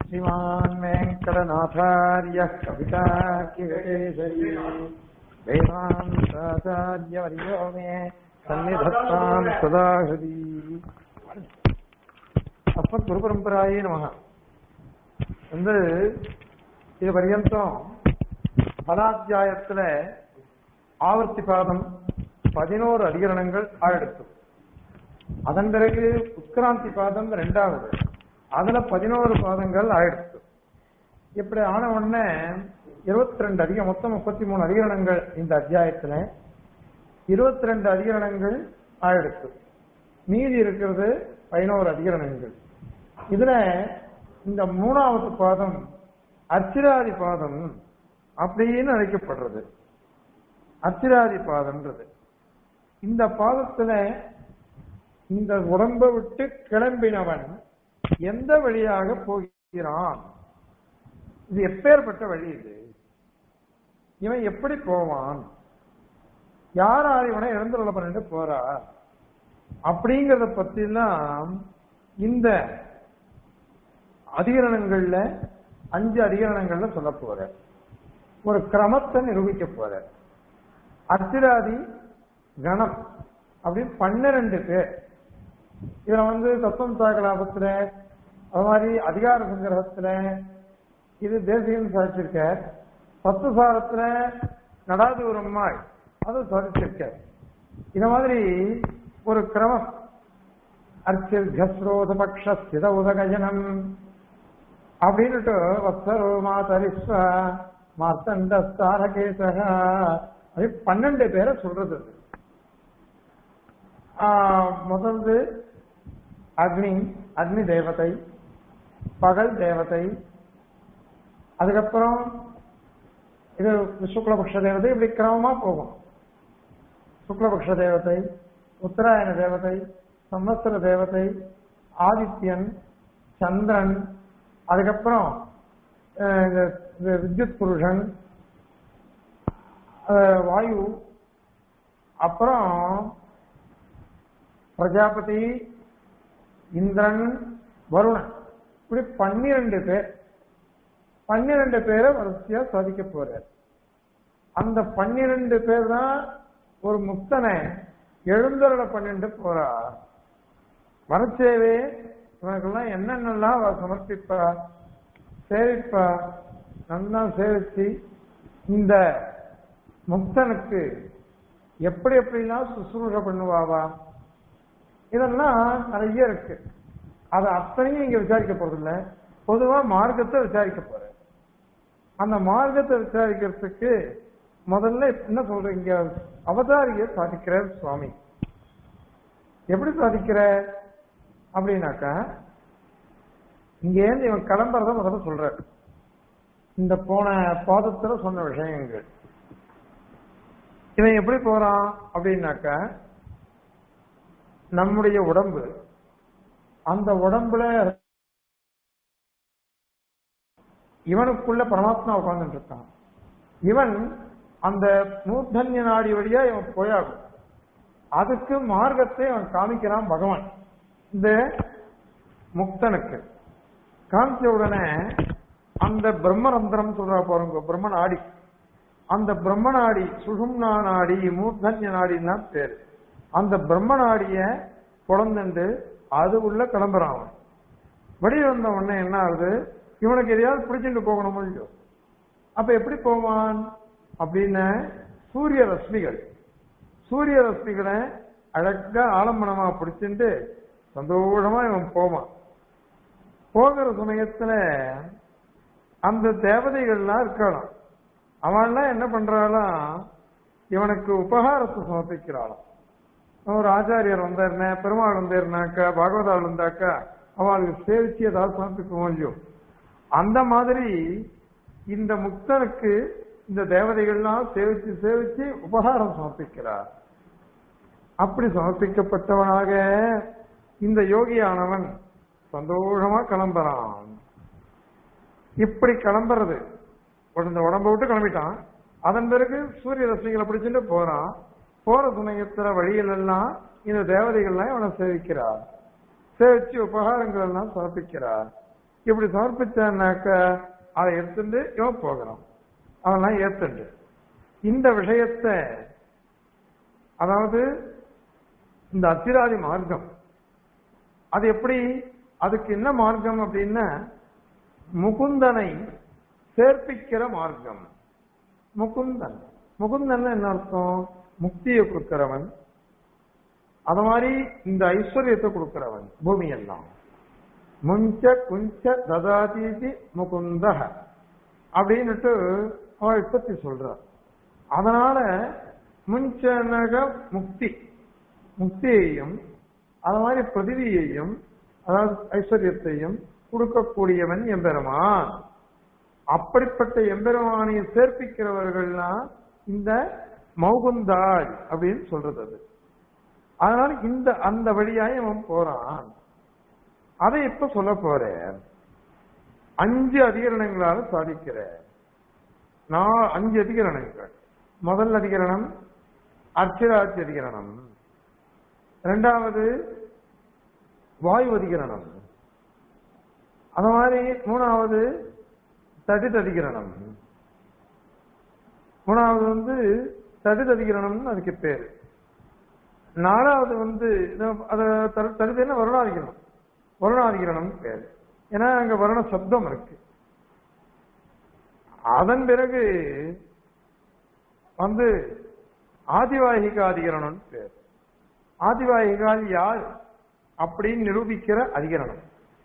श्रीमान् वेङ्कटनाथार्यः कविताकिवेशरी वेदान्ताचार्यवर्यो मे सन्निधत्ताम् सदा हृदि அப்பத் குரு பரம்பராயே நமக வந்து இது பர்யந்தம் பலாத்தியாயத்துல ஆவர்த்தி பாதம் பதினோரு அதிகரணங்கள் ஆழெடுத்து அதன் பிறகு உத்கிராந்தி பாதம் ரெண்டாவது அதுல பதினோரு பாதங்கள் ஆயிடுச்சு இப்படி ஆன உடனே இருபத்தி ரெண்டு அதிக மொத்தம் முப்பத்தி மூணு அதிகரணங்கள் இந்த அத்தியாயத்துல இருபத்தி ரெண்டு அதிகரணங்கள் ஆயிடுச்சு மீதி இருக்கிறது பதினோரு அதிகரணங்கள் இதுல இந்த மூணாவது பாதம் அச்சிராதி பாதம் அப்படின்னு அழைக்கப்படுறது அச்சிராதி பாதம்ன்றது இந்த பாதத்துல இந்த உடம்பை விட்டு கிளம்பினவன் எந்த வழியாக போகிறான் இது எப்பேற்பட்ட வழி இது இவன் எப்படி போவான் யார் யார் இவனை இறந்துள்ள பண்ணிட்டு போறா அப்படிங்கறத பத்தி எல்லாம் இந்த அதிகரணங்கள்ல அஞ்சு அதிகரணங்கள்ல சொல்ல போற ஒரு கிரமத்தை நிரூபிக்க போற அத்திராதி கணம் அப்படின்னு பன்னிரண்டு பேர் இதுல வந்து தத்துவம் சாகலாபத்துல அது மாதிரி அதிகார சங்கிரகத்துல இது தேசியம் சாதிச்சிருக்க தத்துவசாரத்துல நடாதூரம்மாள் அது சாதிச்சிருக்க இந்த மாதிரி ஒரு கிரமம் அர்ச்சிர்கஸ்ரோத பக்ஷ ஸ்தித உதகஜனம் அப்படின்னுட்டு வத்சரோ மாதரிஸ்வ மார்த்தண்ட ஸ்தாரகேசக அது பன்னெண்டு பேரை சொல்றது அது முதல்ந்து அக்னி அக்னி தேவதை பகல் தேவதை அதுக்கப்புறம் இது சுக்லபக்ஷ தேவதை இப்படி கிரமமா போகும் சுக்லபக்ஷ தேவதை உத்தராயண தேவதை சம்வத்சர தேவதை ஆதித்யன் சந்திரன் அதுக்கப்புறம் வித்யுத் புருஷன் வாயு அப்புறம் பிரஜாபதி இந்திரன் வருணன் இப்படி பன்னிரண்டு பேர் பன்னிரண்டு பேரை வரிசையா சாதிக்க போறார் அந்த பன்னிரண்டு பேர் தான் ஒரு முக்தனை எழுந்தருளை பண்ணிட்டு போறா வரச்சேவே இவனுக்கெல்லாம் என்னென்னலாம் சமர்ப்பிப்பா சேவிப்பா நல்லா சேவிச்சு இந்த முக்தனுக்கு எப்படி எப்படிலாம் சுசுரூஷ பண்ணுவாவா இதெல்லாம் நிறைய இருக்கு அது அத்தனையும் இங்க விசாரிக்க போறதில்ல பொதுவா மார்க்கத்தை விசாரிக்க போற அந்த மார்க்கத்தை விசாரிக்கிறதுக்கு முதல்ல என்ன சொல்ற இங்க அவதாரிய சாதிக்கிறார் சுவாமி எப்படி சாதிக்கிற அப்படின்னாக்கா இங்க இருந்து இவன் கிளம்புறத முதல்ல சொல்ற இந்த போன பாதத்துல சொன்ன விஷயங்கள் இவன் எப்படி போறான் அப்படின்னாக்கா நம்முடைய உடம்பு அந்த உடம்புல இவனுக்குள்ள பரமாத்மா உட்கார்ந்துட்டு இருக்கான் இவன் அந்த மூர்தன்ய நாடி வழியா இவன் போயாகும் அதுக்கு மார்க்கத்தை அவன் காமிக்கிறான் பகவான் இந்த முக்தனுக்கு காமிச்ச உடனே அந்த பிரம்மரந்திரம் சொல்றா பாருங்க பிரம்ம நாடி அந்த பிரம்ம நாடி சுஷும்னா நாடி மூர்தன்ய நாடின்னா பேரு அந்த பிரம்ம நாடிய குழந்துண்டு அது உள்ள கிளம்புறான் அவன் வெளியே வந்த உடனே என்ன ஆகுது இவனுக்கு எதையாவது பிடிச்சிட்டு போகணும் இல்லையோ அப்ப எப்படி போவான் அப்படின்னு சூரிய ரஷ்மிகள் சூரிய ரஷ்மிகளை அழகா ஆலம்பனமா பிடிச்சிட்டு சந்தோஷமா இவன் போவான் போகிற சமயத்துல அந்த தேவதைகள்லாம் இருக்கலாம் அவன்லாம் என்ன பண்றாளாம் இவனுக்கு உபகாரத்தை சமர்ப்பிக்கிறாளாம் ஒரு ஆச்சாரியர் வந்தாருன்னா பெருமாள் வந்தாருனாக்கா பாகவதாள் வந்தாக்கா அவளுக்கு சேவிச்சு ஏதாவது சமர்ப்பிக்குவோம் இல்லையோ அந்த மாதிரி இந்த முக்தனுக்கு இந்த தேவதைகள்லாம் சேவிச்சு சேவிச்சு உபகாரம் சமர்ப்பிக்கிறார் அப்படி சமர்ப்பிக்கப்பட்டவனாக இந்த யோகியானவன் சந்தோஷமா கிளம்புறான் இப்படி கிளம்புறது இந்த உடம்ப விட்டு கிளம்பிட்டான் அதன் பிறகு சூரிய ரசிகளை பிடிச்சிட்டு போறான் போற சமயத்துல வழிகள் எல்லாம் இந்த தேவதைகள்லாம் இவனை சேவிக்கிறார் சேவிச்சு உபகாரங்கள் எல்லாம் சமர்ப்பிக்கிறார் இப்படி சமர்ப்பிச்சான்னாக்க அதை எடுத்துட்டு இவன் போகிறான் அவன்லாம் ஏத்துண்டு இந்த விஷயத்தை அதாவது இந்த அத்திராதி மார்க்கம் அது எப்படி அதுக்கு என்ன மார்க்கம் அப்படின்னா முகுந்தனை சேர்ப்பிக்கிற மார்க்கம் முகுந்தன் முகுந்தன் என்ன அர்த்தம் முக்தியை கொடுக்கிறவன் அது மாதிரி இந்த ஐஸ்வர்யத்தை கொடுக்கிறவன் பூமி எல்லாம் முஞ்ச குஞ்ச ததாதீதி முகுந்த அப்படின்னுட்டு அவன் உற்பத்தி சொல்றார் அதனால முஞ்சனக முக்தி முக்தியையும் அது மாதிரி பிரதிவியையும் அதாவது ஐஸ்வர்யத்தையும் கொடுக்கக்கூடியவன் எம்பெருமான் அப்படிப்பட்ட எம்பெருமானை சேர்ப்பிக்கிறவர்கள்லாம் இந்த மௌகுந்தாய் அப்படின்னு சொல்றது அது அதனால இந்த அந்த வழியாய் அவன் போறான் அதை இப்ப சொல்ல போறேன் அஞ்சு அதிகரணங்களால சாதிக்கிற நான் அஞ்சு அதிகரணங்கள் முதல் அதிகரணம் அர்ச்சராட்சி அதிகரணம் இரண்டாவது வாயு அதிகரணம் அது மாதிரி மூணாவது தடித் அதிகரணம் மூணாவது வந்து தடித் அதிகரணம்னு அதுக்கு பேரு நாலாவது வந்து அது தடுத்து என்ன வருணாதிகரணம் வருணாதிகரணம் பேரு ஏன்னா அங்க வருண சப்தம் இருக்கு அதன் பிறகு வந்து ஆதிவாகிகாதிகரணம் பேர் ஆதிவாகிகால் யார் அப்படின்னு நிரூபிக்கிற அதிகரணம்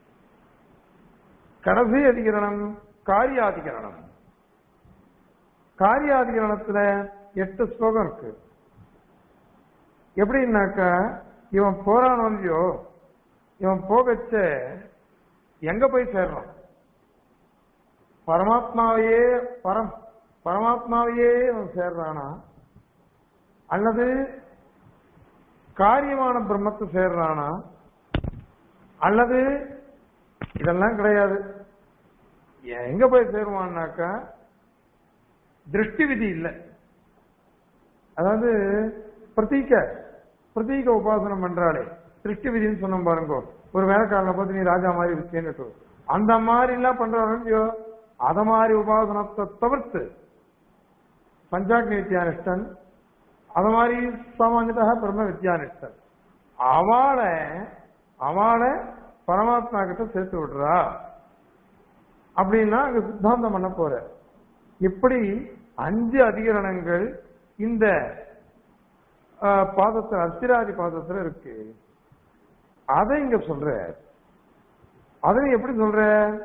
கடைசி அதிகரணம் காரியாதிகரணம் காரியாதிகரணத்துல எட்டு ஸ்லோகம் இருக்கு எப்படின்னாக்கா இவன் போறானோ இல்லையோ இவன் போகச்ச எங்க போய் சேர்றான் பரமாத்மாவையே பரம் பரமாத்மாவையே அவன் சேர்றானா அல்லது காரியமான பிரம்மத்தை சேர்றானா அல்லது இதெல்லாம் கிடையாது எங்க போய் சேருவான்னாக்கா திருஷ்டி விதி இல்லை அதாவது பிரதீக பிரதீக உபாசனம் பண்றாளே திருஷ்டி விதின்னு சொன்னோம் பாருங்க ஒரு வேலைக்காரனை பார்த்து நீ ராஜா மாதிரி இருக்கேன்னு அந்த மாதிரி எல்லாம் பண்றாங்க அத மாதிரி உபாசனத்தை தவிர்த்து பஞ்சாக்னி வித்யானிஷ்டன் அது மாதிரி சாமானியதாக பிரம்ம வித்யானிஷ்டன் அவளை அவளை பரமாத்மா கிட்ட சேர்த்து விடுறா அப்படின்னா அங்க சித்தாந்தம் பண்ண போற இப்படி அஞ்சு அதிகரணங்கள் இந்த பாதத்துல அஸ்திராதி பாதத்துல இருக்கு அதை இங்க சொல்ற அதை எப்படி சொல்ற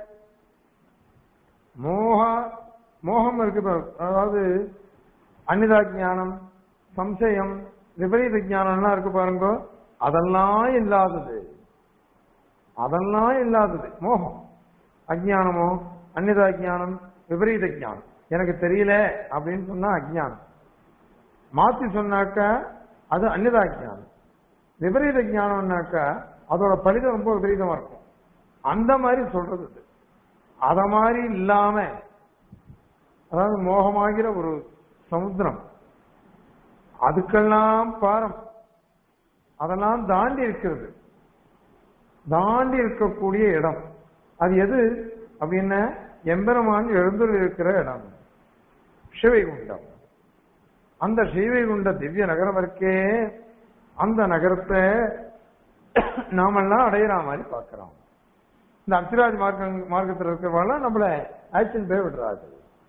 மோக மோகம் இருக்கு அதாவது அன்னிதா ஜானம் சம்சயம் விபரீத ஜானம்லாம் இருக்கு பாருங்க அதெல்லாம் இல்லாதது அதெல்லாம் இல்லாதது மோகம் அஜானமோ அந்நிதா ஜானம் விபரீத ஜானம் எனக்கு தெரியல அப்படின்னு சொன்னா அஜானம் மாத்தி சொன்னாக்கா அது அந்நிதா ஜானம் விபரீத ஜானம்னாக்கா அதோட பலிதம் ரொம்ப விபரீதமா இருக்கும் அந்த மாதிரி சொல்றது அது அத மாதிரி இல்லாம அதாவது மோகமாகிற ஒரு சமுத்திரம் அதுக்கெல்லாம் பாரம் அதெல்லாம் தாண்டி இருக்கிறது தாண்டி இருக்கக்கூடிய இடம் அது எது அப்படின்னா எம்பெருமான் எழுந்துள்ள இருக்கிற இடம் சிவைகுண்டம் அந்த ஸ்ரீவைகுண்ட திவ்ய நகரம் இருக்கே அந்த நகரத்தை நாமெல்லாம் அடையிற மாதிரி பார்க்கிறோம் இந்த அர்த்திராஜ் மார்க்க மார்க்கத்தில் இருக்கிறவங்க நம்மள ஆக்ஷன் போய் விடுறாரு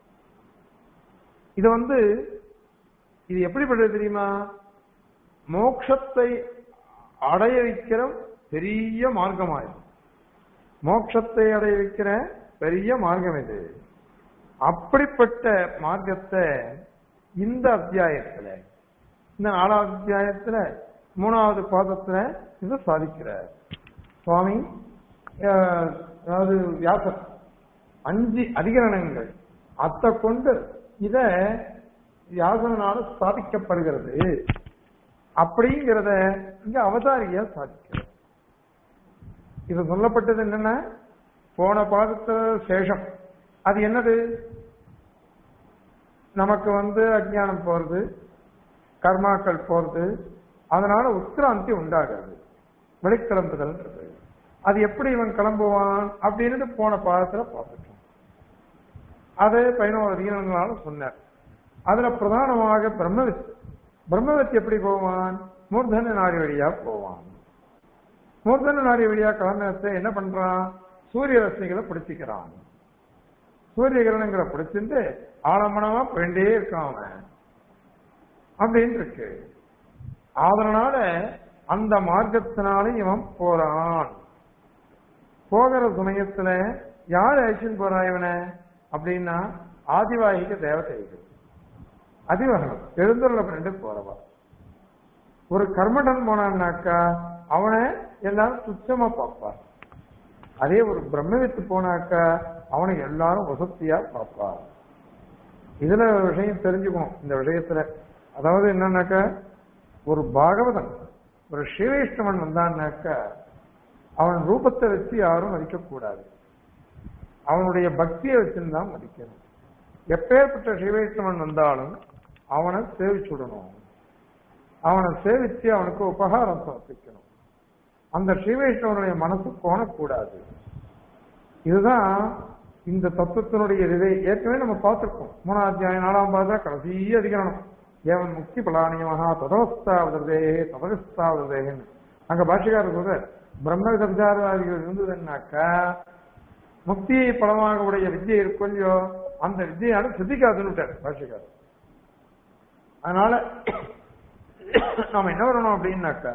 இது வந்து இது எப்படிப்பட்டது தெரியுமா மோட்சத்தை அடைய வைக்கிற பெரிய மார்க்கமாயிரும் மோட்சத்தை அடைய வைக்கிற பெரிய மார்க்கம் இது அப்படிப்பட்ட மார்க்கத்தை இந்த அத்தியாயத்துல இந்த நாலாவது அத்தியாயத்துல மூணாவது பாதத்துல இதை சாதிக்கிறார் சுவாமி அதாவது வியாசர் அஞ்சு அதிகரணங்கள் அத்தை கொண்டு இத வியாசனால ஸ்தாபிக்கப்படுகிறது அப்படிங்கிறத இங்க அவதாரியா சாதிக்கிறது இது சொல்லப்பட்டது என்னன்னா போன பாதத்துல சேஷம் அது என்னது நமக்கு வந்து அஜ்ஞானம் போறது கர்மாக்கள் போறது அதனால உத்கிராந்தி உண்டாகிறது வெளிக்கிளம்புதல்ன்றது அது எப்படி இவன் கிளம்புவான் அப்படின்னு போன பாதத்துல பார்த்துட்டோம் அது பதினோரு அதிகாரங்களால சொன்னார் அதுல பிரதானமாக பிரம்மவித் பிரம்மவித் எப்படி போவான் மூர்தன நாடி வழியா போவான் மூர்தன நாடி வழியா கிளம்பினத்தை என்ன பண்றான் சூரிய ரশ্மிகளை பிடிச்சிக்கிறான் சூரிய கிரணங்களை பிடிச்சிட்டு ஆலமனமா போயிட்டே இருக்கான் அவன் அப்படின்னு இருக்கு அதனால அந்த மார்க்கத்தினால இவன் போறான் போகிற சமயத்துல யார் அழிச்சுன்னு போறா இவனை அப்படின்னா ஆதிவாகிக தேவதைகள் அதிவாகனம் எழுந்துள்ள ஃப்ரெண்டு போறவா ஒரு கர்மடன் போனான்னாக்கா அவனை எல்லாரும் துச்சமா பார்ப்பார் அதே ஒரு பிரம்மவித்து போனாக்கா அவனை எல்லாரும் வசத்தியா பார்ப்பார் இதுல ஒரு விஷயம் தெரிஞ்சுக்கணும் இந்த விஷயத்துல அதாவது என்னன்னாக்கா ஒரு பாகவதன் ஒரு ஸ்ரீவைஷ்ணவன் வந்தான்னாக்கா அவன் ரூபத்தை வச்சு யாரும் மதிக்கக்கூடாது அவனுடைய பக்தியை வச்சுதான் மதிக்கணும் எப்பேற்பட்ட ஸ்ரீவைஷ்ணவன் வந்தாலும் அவனை சேவிச்சு விடணும் அவனை சேவிச்சு அவனுக்கு உபகாரம் சமர்ப்பிக்கணும் அந்த ஸ்ரீவைஷ்ணவனுடைய மனசு கோணக்கூடாது இதுதான் இந்த தத்துவத்தினுடைய இதை ஏற்கனவே நம்ம பார்த்திருக்கோம் மூணாம் அத்தியாயம் நாலாம் பார்த்தா கடைசி அதிகரணம் ஏவன் முக்தி பலானியமாக ததவஸ்தாவதே ததகஸ்தாவதேன்னு அங்க பாஷிகாரர் சொல்ற பிரம்ம சப்தாரவாதிகள் இருந்ததுன்னாக்கா முக்தியை பலமாக உடைய வித்தியை இருக்கும் இல்லையோ அந்த வித்தியால சித்திக்காதுன்னு விட்டார் பாஷிகாரர் அதனால நாம என்ன பண்ணணும் அப்படின்னாக்கா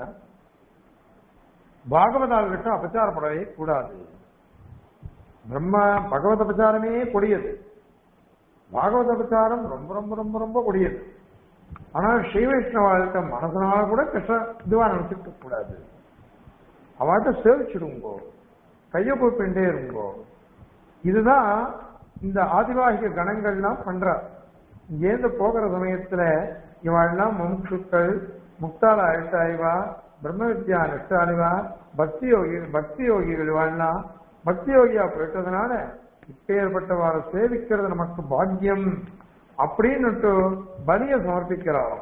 பாகவதாள்கிட்ட அபச்சாரப்படவே கூடாது பிரம்ம பகவத பிரச்சாரமே கொடியது பாகவத பிரச்சாரம் ரொம்ப ரொம்ப ரொம்ப ரொம்ப கொடியது ஆனால் ஸ்ரீ வைஷ்ணவாழ்கிட்ட மனசனால கூட கஷ்ட இதுவா நினைச்சுக்க கூடாது அவட்ட சேவிச்சிடுங்கோ கைய கூப்பிண்டே இருங்கோ இதுதான் இந்த ஆதிவாகிக கணங்கள்லாம் பண்றா இங்கேருந்து போகிற சமயத்துல இவாள்லாம் முமுட்சுக்கள் முக்தால அழுத்தாய்வா பிரம்ம வித்யா நெட்டாளிவா பக்தி யோகி பக்தி யோகிகள் இவாள்லாம் பக்தி யோகியா போயிட்டதுனால இப்பேற்பட்டவாறு சேவிக்கிறது நமக்கு பாக்கியம் அப்படின்னுட்டு பலிய சமர்ப்பிக்கிறார்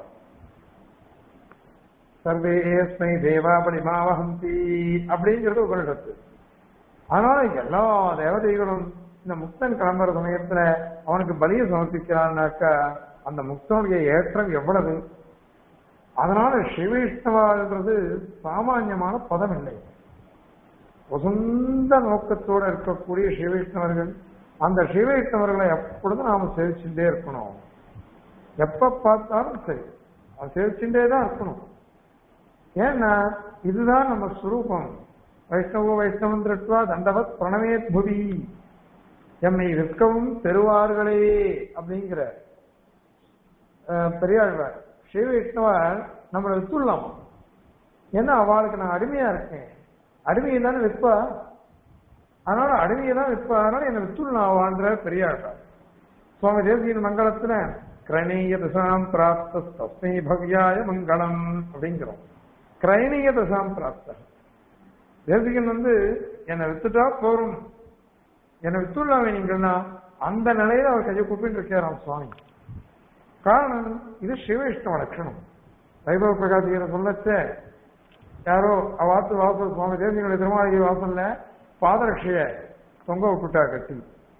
சர்வேஸ்மை தேவா பலிமாவஹந்தி அப்படிங்கிறது உபனிடத்து அதனால எல்லா தேவதைகளும் இந்த முக்தன் கிளம்புற சமயத்துல அவனுக்கு பலியை சமர்ப்பிக்கிறான்னாக்கா அந்த முக்தனுடைய ஏற்றம் எவ்வளவு அதனால ஸ்ரீவைஷ்ணவான்றது சாமானியமான பதம் இல்லை உசந்த நோக்கத்தோட இருக்கக்கூடிய ஸ்ரீவைஷ்ணவர்கள் அந்த ஸ்ரீவைஷ்ணவர்களை எப்பொழுதும் நாம சேவிச்சுட்டே இருக்கணும் எப்ப பார்த்தாலும் சரி அது சேவிச்சுட்டே தான் இருக்கணும் ஏன்னா இதுதான் நம்ம சுரூபம் வைஷ்ணவ வைஷ்ணவம் திருட்டுவா தண்டவத் பிரணவேத் புவி எம்மை விற்கவும் பெறுவார்களே அப்படிங்கிற பெரியாழ்வார் ஸ்ரீ வைஷ்ணவர் நம்மளை வித்துடலாம் ஏன்னா அவளுக்கு நான் அடிமையா இருக்கேன் அடிமையை தானே விற்பா அதனால அடிமையை தான் விற்பா அதனால என்னை வித்துடலாம் அவன்ற பெரியாழ்வார் சுவாமி தேசியின் மங்களத்துல கிரணீய தசாம் பிராப்த தஸ்மை பவ்யாய மங்களம் அப்படிங்கிறோம் கிரைணிய தசாம் பிராப்த தேசிகன் வந்து என்னை வித்துட்டா போரும் என்னை வித்துள்ளாமே நீங்கன்னா அந்த நிலையில அவர் கையை கூப்பிட்டு இருக்காராம் சுவாமி காரணம் இது சிவவிஷ்ணவ லட்சணம் வைபவ பிரகாசிகரை சொல்லச்ச யாரோ வாசல் வாசல் சுவாமி தேசியனுடைய திருமாளிகை வாசல்ல பாதரட்சைய தொங்க விட்டுட்டா கட்டி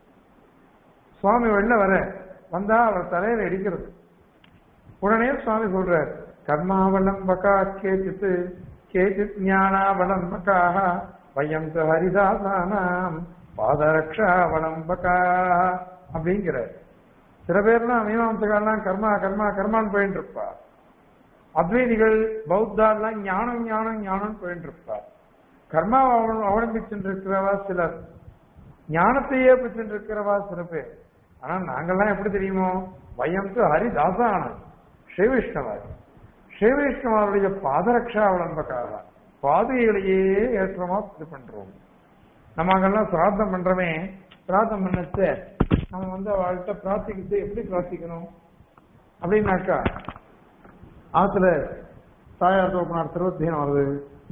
சுவாமி வெளில வர வந்தா அவர் தலையில இடிக்கிறது உடனே சுவாமி சொல்றார் கர்மாவலம்பகா கேச்சித்து கேச்சித் ஞானாவலம்பகாக வயம் ஹரிதாசானாம் பாதரக்ஷாவலம்பகா அப்படிங்கிற சில பேர்லாம் மீமாம்சகாலாம் கர்மா கர்மா கர்மான்னு போயிட்டு இருப்பா அத்வைதிகள் பௌத்தாலாம் ஞானம் ஞானம் ஞானம் போயிட்டு இருப்பா கர்மா அவலம்பிச்சுட்டு இருக்கிறவா சிலர் ஞானத்தையே பிடிச்சுட்டு இருக்கிறவா சில பேர் ஆனா நாங்கெல்லாம் எப்படி தெரியுமோ வயம்க்கு ஹரிதாசானம் ஸ்ரீவிஷ்ணவர் ஸ்ரீவிஷ்ணவருடைய பாதரக்ஷா அவலம்பக்காக பாதைகளையே ஏற்றமா இது பண்றோம் நம்ம அங்கெல்லாம் சிராத்தம் பண்றோமே சிராத்தம் பண்ணச்ச நம்ம வந்து அவள்கிட்ட பிரார்த்திக்கிட்டு எப்படி பிரார்த்திக்கணும் அப்படின்னாக்கா ஆத்துல தாயார் தோப்பனார் திருவத்தியம் வருது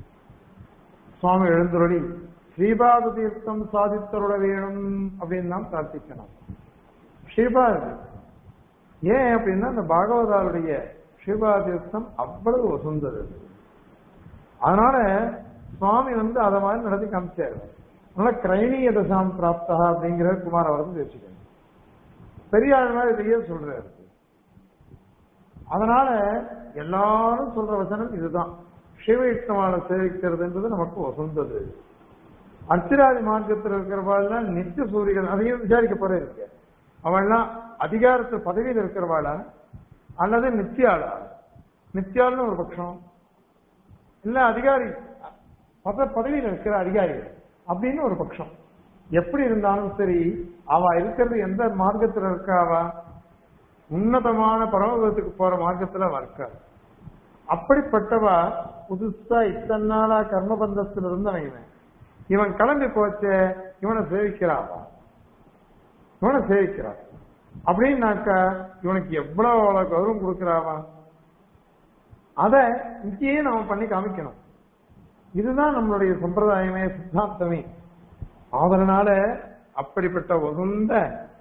சுவாமி எழுந்துருளி ஸ்ரீபாத தீர்த்தம் சாதித்தருட வேணும் அப்படின்னு தான் பிரார்த்திக்கணும் ஸ்ரீபாத ஏன் அப்படின்னா அந்த பாகவதாருடைய ஸ்ரீபாத தீர்த்தம் அவ்வளவு வசந்தது அதனால சுவாமி வந்து அதை மாதிரி நடத்தி காமிச்சாரு நல்ல கிரைணிய தசாம் பிராப்தா அப்படிங்கிற குமார வரது வச்சுக்கணும் பெரியார் மாதிரி இதையே சொல்றாரு அதனால எல்லாரும் சொல்ற வசனம் இதுதான் சிவயுக்தமான சேவிக்கிறதுன்றது நமக்கு வசந்தது அர்ச்சிராதி மார்க்கத்தில் இருக்கிறவாள்லாம் நித்திய சூரியன் அதையும் விசாரிக்க போற இருக்கு அவள்லாம் அதிகாரத்து பதவியில் இருக்கிறவாளா அல்லது நித்தியாளா நித்தியாள்னு ஒரு பட்சம் இல்ல அதிகாரி பத பதவியில் இருக்கிற அதிகாரிகள் அப்படின்னு ஒரு பட்சம் எப்படி இருந்தாலும் சரி அவ இருக்கிறது எந்த மார்க்கத்துல இருக்கா அவ உன்னதமான பரமபதத்துக்கு போற மார்க்கத்துல அவ இருக்காது அப்படிப்பட்டவ புதுசா இத்தனை நாளா கர்மபந்தத்தில் இருந்தவன் இவன் இவன் கிளம்பி போச்ச இவனை சேவிக்கிறாவா இவனை சேவிக்கிறா அப்படின்னாக்கா இவனுக்கு எவ்வளவு அவ்வளவு கௌரவம் கொடுக்கிறாவா அத இங்கேயே நம்ம பண்ணி காமிக்கணும் இதுதான் நம்மளுடைய சம்பிரதாயமே சித்தாந்தமே அதனால அப்படிப்பட்ட உகந்த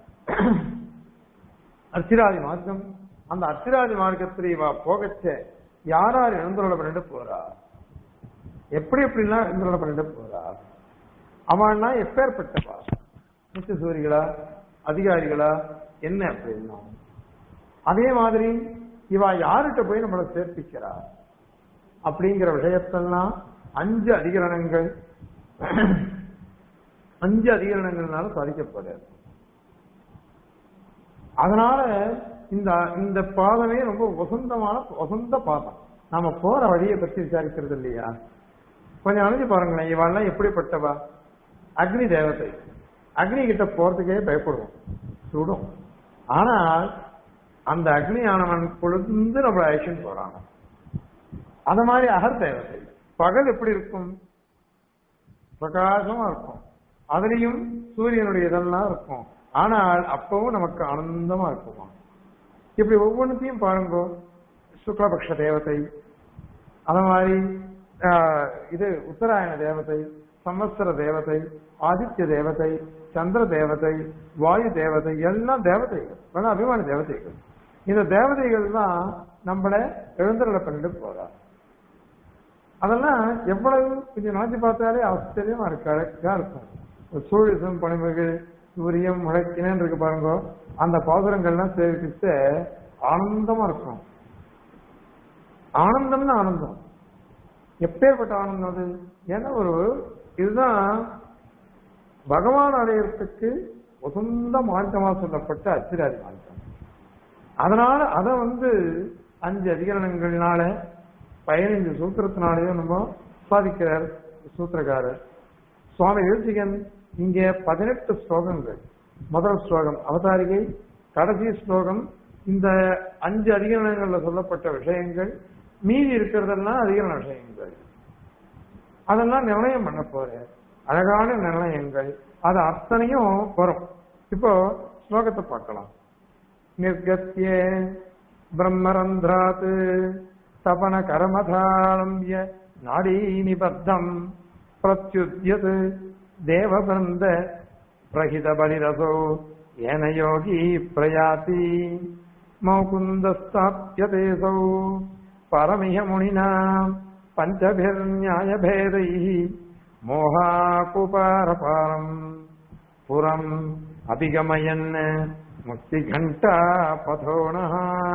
அர்ச்சிராதி மார்க்கம் அந்த அர்ச்சிராதி மார்க்கத்தில் இவ போகச்ச யார் யார் எழுந்துள்ள பண்ணிட்டு போறா எப்படி எப்படிலாம் எழுந்துள்ள பண்ணிட்டு போறா அவன்னா எப்பேற்பட்டவா நித்திய சூரிகளா அதிகாரிகளா என்ன அப்படின்னா அதே மாதிரி இவ யார்கிட்ட போய் நம்மளை சேர்ப்பிக்கிறா அப்படிங்கிற விஷயத்தெல்லாம் அஞ்சு அதிகரணங்கள் அஞ்சு அதிகரணங்கள்னால சாதிக்கப்படுது அதனால இந்த இந்த பாதமே ரொம்ப வசந்தமான வசந்த பாதம் நாம போற வழியை பத்தி விசாரிக்கிறது இல்லையா கொஞ்சம் அணைஞ்சு பாருங்களேன் இவாள்லாம் எப்படிப்பட்டவா அக்னி தேவதை அக்னி கிட்ட போறதுக்கே பயப்படுவோம் சுடும் ஆனால் அந்த அக்னி ஆனவன் பொழுது நம்மளை அழைச்சிட்டு போறாங்க அந்த மாதிரி அகர் தேவதை பகல் எப்படி இருக்கும் பிரகாசமா இருக்கும் அதுலயும் சூரியனுடைய இதெல்லாம் இருக்கும் ஆனால் அப்பவும் நமக்கு ஆனந்தமா இருக்குமா இப்படி ஒவ்வொன்றுத்தையும் பாருங்க சுக்லபக்ஷ தேவதை அந்த மாதிரி ஆஹ், இது உத்தராயண தேவதை சம்வத்சர தேவதை ஆதித்ய தேவதை சந்திர தேவதை வாயு தேவதை எல்லாம் தேவதைகள் வேணா அபிமான தேவதைகள் இந்த தேவதைகள் தான் நம்மள எழுந்தருளை பண்ணிட்டு போறா அதெல்லாம் எவ்வளவு கொஞ்சம் நினைச்சு பார்த்தாலே ஆச்சரியமா இருக்கு அழகா இருக்கும் ஒரு சூழிசம் பனிமகள் சூரியம் முளைக்கினேன்னு இருக்கு பாருங்க அந்த பாசுரங்கள்லாம் சேவிச்சு ஆனந்தமா இருக்கும் ஆனந்தம்னு ஆனந்தம் எப்பேற்பட்ட ஆனந்தம் அது ஏன்னா ஒரு இதுதான் பகவான் அடையறதுக்கு உசந்த மார்க்கமா சொல்லப்பட்ட அச்சிராதி மார்க்கம் அதனால அத வந்து அஞ்சு அதிகரணங்கள்னால பதினைஞ்சு சூத்திரத்தினாலேயும் நம்ம சாதிக்கிறார் சூத்திரக்காரர் சுவாமி எழுச்சிகன் இங்க பதினெட்டு ஸ்லோகங்கள் முதல் ஸ்லோகம் அவதாரிகை கடைசி ஸ்லோகம் இந்த அஞ்சு அதிகரணங்கள்ல சொல்லப்பட்ட விஷயங்கள் மீதி இருக்கிறதெல்லாம் அதிகரண விஷயங்கள் அதெல்லாம் நிர்ணயம் பண்ண போறேன் அழகான நிர்ணயங்கள் அது அத்தனையும் வரும் இப்போ ஸ்லோகத்தை பார்க்கலாம் நிர்கத்திய பிரம்மரந்திராத் தபன கரமதாளம்பிய நாடி நிபத்தம் பிரத்யுத்யத் தேவபந்த பிரகித பலிரசோ ஏன யோகி பிரயாதி மௌகுந்தஸ்தாப்யதேசௌ பரமிய முனினா பஞ்சபிர்நியாயபேதைः மோகாகுபாரபாரம் புறம் அபிகமயன் முக்திகண்டா பதோணः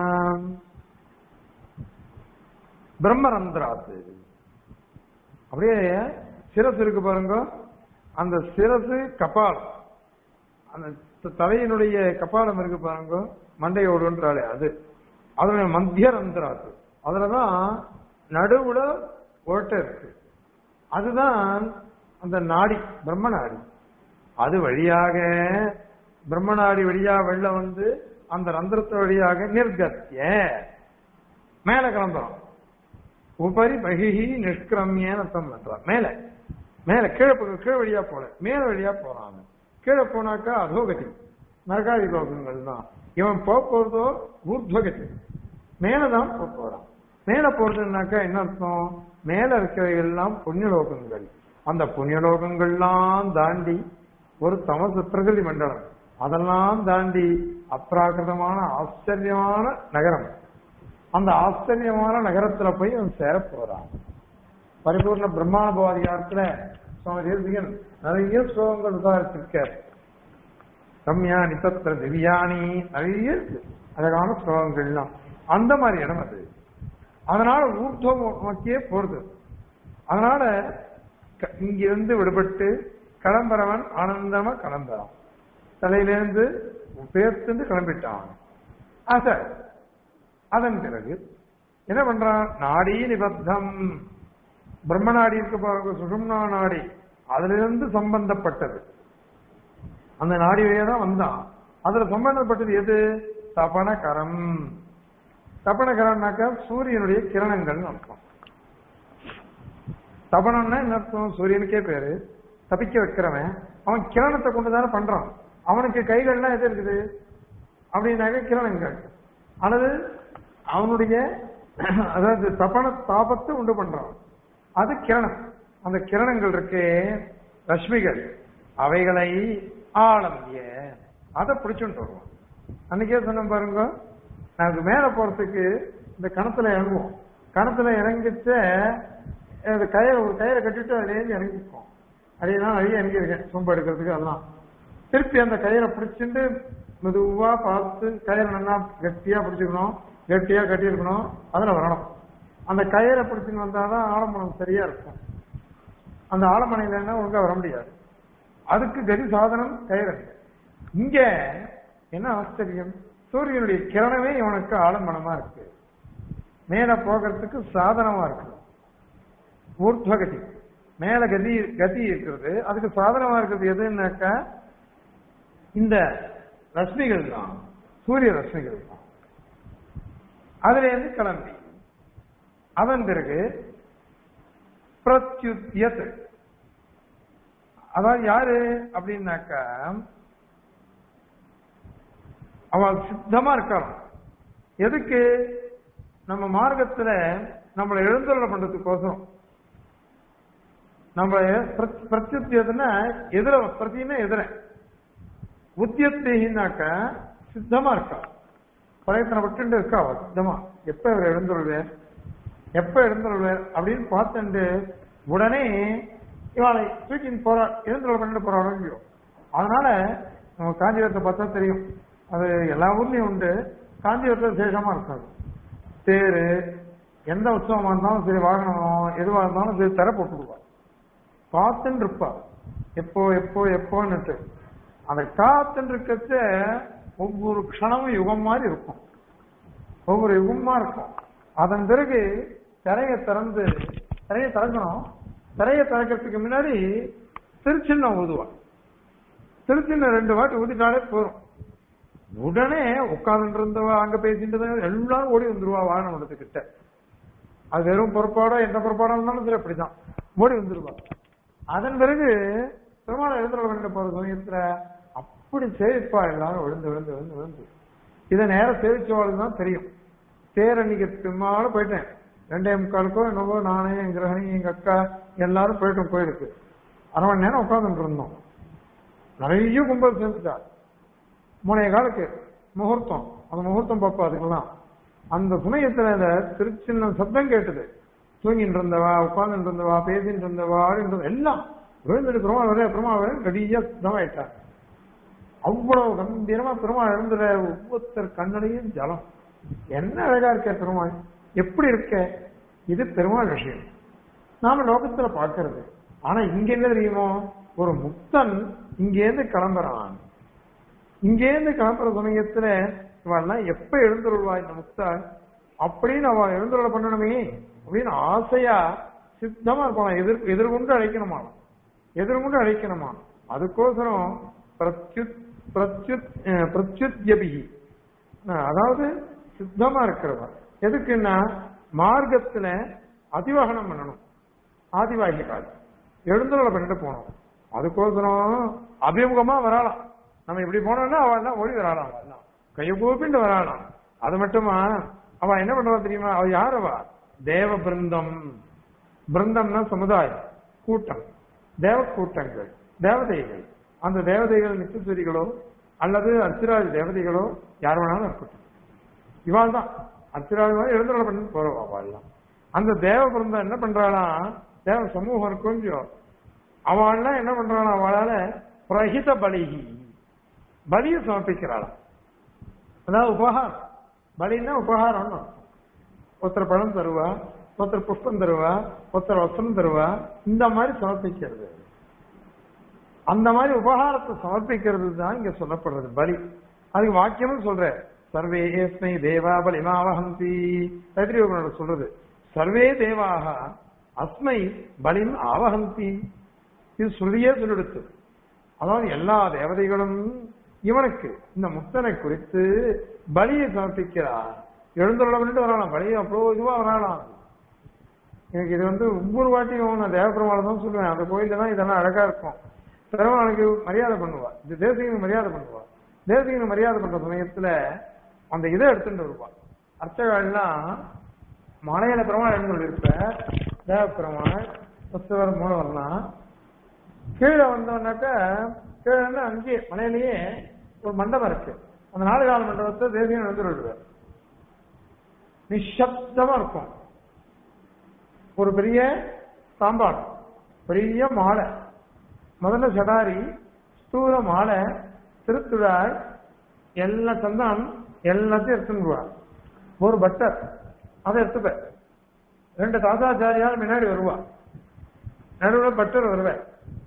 பிரம்மரந்திராத்து அப்படியே சிரசு இருக்கு பாருங்க அந்த சிரசு கபாலம் அந்த த- தலையினுடைய கபாலம் இருக்கு பாருங்க மண்டையோடுன்றாலே அது அதனுடைய மத்திய ரந்திராத்து அதுலதான் நடுவுல ஓட்டை இருக்கு அதுதான் அந்த நாடி பிரம்ம நாடி அது வழியாக பிரம்ம நாடி வழியா வெள்ள வந்து அந்த ரந்திரத்து வழியாக நிர்கத்திய மேல கிளம்புறோம் உபரி பகிஹி நிஷ்கிரமியன்னு அர்த்தம் பண்றான் மேல மேல கீழே போ- கீழ் வழியா போல மேல வழியா போறான் அவன். கீழே போனாக்கா அதோகதி நரகாதி லோகங்கள் தான் இவன் போக போறதோ ஊர்துவகதி மேலதான் போக போறான் மேல போறதுனாக்கா என்ன அர்த்தம் மேல இருக்கிறவைகள் எல்லாம் புண்ணியலோகங்கள் அந்த புண்ணியலோகங்கள்லாம் தாண்டி ஒரு தமசு பிரகதி மண்டலம் அதெல்லாம் தாண்டி அப்ராகிருதமான ஆச்சரியமான நகரம் அந்த ஆச்சரியமான நகரத்துல போய் அவன் சேர போறான் பரிபூர்ண பிரம்மானுபவாதிகாரத்துல சுவாமி தேசிகன் நிறைய ஸ்லோகங்கள் உதாரிச்சிருக்கார் ரம்யா நிபத்திர திவ்யானி நிறைய இருக்கு அழகான ஸ்லோகங்கள்லாம் அந்த மாதிரி இடம் அது அதனால ஊர்துவம் நோக்கியே போறது அதனால க- இங்கிருந்து விடுபட்டு கிளம்புறவன் ஆனந்தமா கிளம்புறான் தலையிலேருந்து பேர்த்துந்து கிளம்பிட்டான் ஆசை அதன் பிறகு என்ன பண்றான் நாடி நிபத்தம் பிரம்ம நாடி இருக்க பாருங்க சுஷும்னா நாடி அதிலிருந்து சம்பந்தப்பட்டது அந்த நாடி வழியா தான் வந்தான் அதுல சம்பந்தப்பட்டது எது தபனகரம் தபனகரம்னாக்கா சூரியனுடைய கிரணங்கள் அர்த்தம் தபனம்னா என்ன அர்த்தம் சூரியனுக்கே பேரு தப்பிக்க வைக்கிறவன் அவன் கிரணத்தை கொண்டு தானே பண்றான் அவனுக்கு கைகள்லாம் எது இருக்குது அப்படின்னாக்க கிரணங்கள் அல்லது அவனுடைய அதாவது தபன தாபத்தை உண்டு பண்றான் அது கிரணம் அந்த கிரணங்கள் இருக்கே ரஷ்மிகள் அவைகளை ஆளம்பிய அதை பிடிச்சுட்டு வருவான் அன்னைக்கே சொன்ன பாருங்க நாங்க மேல போறதுக்கு இந்த கணத்துல இறங்குவோம் கணத்துல இறங்கிச்ச இந்த கயிறை ஒரு கயிறை கட்டிட்டு அதுலேருந்து இறங்கிப்போம் அதே நான் நிறைய இறங்கியிருக்கேன் சொம்பு எடுக்கிறதுக்கு அதெல்லாம் திருப்பி அந்த கயிறை பிடிச்சிட்டு மெதுவா பார்த்து கயிறை நல்லா கட்டியா பிடிச்சுக்கணும் கட்டியா கட்டியிருக்கணும் அதுல வரணும் அந்த கயிறை பிடிச்சின்னு வந்தாதான் ஆலமரம் சரியா இருக்கும் அந்த ஆலமனையில என்ன ஒழுங்கா வர முடியாது அதுக்கு கதி சாதனம் கயிறு இங்க என்ன ஆச்சரியம் சூரியனுடைய கிரணமே இவனுக்கு ஆலமனமா இருக்கு மேல போகிறதுக்கு சாதனமா இருக்கு ஊர்த்வகதி மேல கதி கதி இருக்கிறது அதுக்கு சாதனமா இருக்கிறது எதுன்னாக்கா இந்த ரஷ்மிகள் தான் சூரிய ரஷ்மிகள் தான் அதுல இருந்து கிளம்பி அதன் பிறகு பிரத்யுத்யத் அதாவது யாரு அப்படின்னாக்கா அவள் சித்தமா இருக்காள் எதுக்கு நம்ம மார்க்கத்துல நம்மளை எழுந்தருளை பண்றதுக்கோசரம் நம்ம பிரத்- பிரத்யுத்தியதுன்னா எதிர பிரத்தின்னா எதிர உத்தியத்தினாக்க சித்தமா இருக்கா பிரயத்தனை பட்டு இருக்கா அவ சித்தமா எப்ப இவர் எழுந்துருவேன் எப்ப எழுந்துருவேன் அப்படின்னு பார்த்துட்டு உடனே இவாளை தூக்கின்னு போறா எழுந்துருள் பண்ணிட்டு போறாளோ இல்லையோ அதனால நம்ம காஞ்சிபுரத்தை பார்த்தா தெரியும் அது எல்லா ஊர்லயும் உண்டு காஞ்சிபுரத்துல விசேஷமா இருக்காது தேரு எந்த உற்சவமா இருந்தாலும் சரி வாகனம் எதுவா இருந்தாலும் சரி தர போட்டுடுவா காத்துன்னு இருப்பா எப்போ எப்போ எப்போன்னுட்டு அந்த காத்துன்னு இருக்கச்ச ஒவ்வொரு க்ஷணமும் யுகம் மாதிரி இருக்கும் ஒவ்வொரு யுகமா இருக்கும் அதன் பிறகு திரையை திறந்து திரையை திறக்கணும் திரையை திறக்கிறதுக்கு முன்னாடி திருச்சின்ன ஊதுவா திருச்சின்ன ரெண்டு வாட்டி ஊதிட்டாலே போதும் உடனே உட்கார்ந்துட்டு இருந்தவா அங்க பேசிட்டு இருந்தவங்க எல்லாரும் ஓடி வந்துருவா வாகனம் இடத்துக்கிட்ட அது வெறும் பொறுப்பாடோ எந்த பொறுப்பாடோ இருந்தாலும் சரி அப்படிதான் ஓடி வந்துருவா அதன் பிறகு பெருமாள் எழுந்துள்ள வேண்டிய போற சமயத்துல அப்படி சேவிப்பா எல்லாரும் விழுந்து விழுந்து விழுந்து விழுந்து இதை நேரம் சேவிச்சவாளுக்கு தான் தெரியும் தேர் அன்னைக்கு பின்னால போயிட்டேன் ரெண்டே முக்காலுக்கோ என்னவோ நானே என் கிரகணி எங்க அக்கா எல்லாரும் போயிட்டோம் கோயிலுக்கு அரை மணி நேரம் உட்காந்துட்டு இருந்தோம் நிறைய கும்பல் சேர்ந்துட்டா மூணைய காலுக்கு முகூர்த்தம் அந்த முகூர்த்தம் பார்ப்போம் அதுக்கெல்லாம் அந்த சமயத்துல இந்த திருச்சின்ன சத்தம் கேட்டது தூங்கிட்டு இருந்தவா உட்கார்ந்துட்டு இருந்தவா பேசிட்டு இருந்தவா ஆடிட்டு இருந்தவா எல்லாம் விழுந்துட்டு பெருமாள் வரைய பெருமாள் வரைய ரெடியா சுத்தமாயிட்டார் அவ்வளவு கம்பீரமா பெருமாள் எழுந்துற ஒவ்வொருத்தர் கண்ணடையும் ஜலம் என்ன அழகா இருக்க பெருமாள் எப்படி இருக்க இது பெருமாள் விஷயம் நாம லோகத்துல பார்க்கிறது ஆனா இங்க என்ன தெரியுமோ ஒரு முக்தன் இங்கேருந்து கிளம்புறான் இங்கேருந்து கிளம்புற சமயத்துல இவெல்லாம் எப்ப எழுந்துருவா இந்த முக்தாள் அப்படின்னு அவ எழுந்துருள பண்ணணுமே அப்படின்னு ஆசையா சித்தமா இருப்பான் எதிர் எதிர்கொண்டு அழைக்கணுமா எதிர்கொண்டு அழைக்கணுமா அதுக்கோசரம் பிரத்யுத் பிரத்யுத் அஹ், பிரத்யுத்யபிகி அஹ், அதாவது சித்தமா இருக்கிறவா எதுக்குன்னா மார்க்கத்துல அதிவாகனம் பண்ணணும் ஆதிவாகி கால் எழுந்துருள பண்ணிட்டு போனோம் அதுக்கோசரம் அபிமுகமா வராளாம் நம்ம இப்படி போனோம்னா அவ எல்லாம் ஓடி வராளாம் அவ எல்லாம் கையை கூப்பிட்டு வராளாம் அது மட்டுமா அவ என்ன பண்றா தெரியுமா அவ யார் அவ தேவ பிருந்தம் பிருந்தம்னா சமுதாயம் கூட்டம் தேவ கூட்டங்கள் தேவதைகள் அந்த தேவதைகள் நித்தியஸ்வரிகளோ அல்லது அர்ச்சிராஜ் தேவதைகளோ யார் வேணாலும் இருக்கட்டும் இவாள் தான் அர்ச்சிராஜ் எழுந்துள்ள பண்ணி போறவா அவள் எல்லாம் அந்த தேவ பிருந்தம் என்ன பண்றாளாம் தேவ சமூகம் இருக்கும் இல்லையோ அவள்லாம் என்ன பண்றாள் அவளால பிரஹித பலிகி பலியை சமர்ப்பிக்கிறாளாம் அதாவது உபகாரம் பலின்னா உபகாரம்னு ஒருத்தர் பழம் தருவா ஒருத்தர் புஷ்பம் தருவா ஒருத்தர் வஸ்திரம் தருவா இந்த மாதிரி சமர்ப்பிக்கிறது அந்த மாதிரி உபகாரத்தை சமர்ப்பிக்கிறது தான் இங்க சொல்லப்படுறது பலி அதுக்கு வாக்கியமும் சொல்ற சர்வே ஏஸ்மை தேவா பலிமாவஹந்தி தைத்திரியோகனோட சொல்றது சர்வே தேவாக அஸ்மை பலிம் ஆவஹந்தி இது ஸ்ருதியே சொல்லிடுத்து அதாவது எல்லா தேவதைகளும் இவனுக்கு இந்த முக்தனை குறித்து பலியை சமர்ப்பிக்கிறார் எழுந்துள்ள பண்ணிட்டு வரானாம் பலியை அவ்வளோ இதுவா வரானாம் எனக்கு இது வந்து ஒவ்வொரு வாட்டியும் நான் தேவபெருமாளை தான் சொல்லுவேன் அந்த கோயில்ல தான் இதெல்லாம் அழகா இருக்கும் பெருமாளுக்கு மரியாதை பண்ணுவா இந்த தேசிகனுக்கு மரியாதை பண்ணுவா தேசிகனுக்கு மரியாதை பண்ற சமயத்துல அந்த இதை எடுத்துட்டு வருவா அர்ச்சகாலாம் மலையில பெருமாள் எழுந்து இருப்ப தேவபெருமாள் புத்தவர் மூலவர்லாம் கீழே வந்தோம்னாக்க கீழே வந்து அங்கேயே மலையிலேயே ஒரு மண்டபம் இருக்கு அந்த நாலு கால மண்டபத்தை தேசியம் வந்து விடுவார் நிஷப்தமா இருக்கும் ஒரு பெரிய சாம்பார் பெரிய மாலை முதல்ல சடாரி ஸ்தூல மாலை திருத்துழாய் எல்லா சந்தனம் எல்லாத்தையும் எடுத்துருவார் ஒரு பட்டர் அதை எடுத்துப்ப ரெண்டு தாத்தாச்சாரியால் முன்னாடி வருவா நடுவில் பட்டர் வருவேன்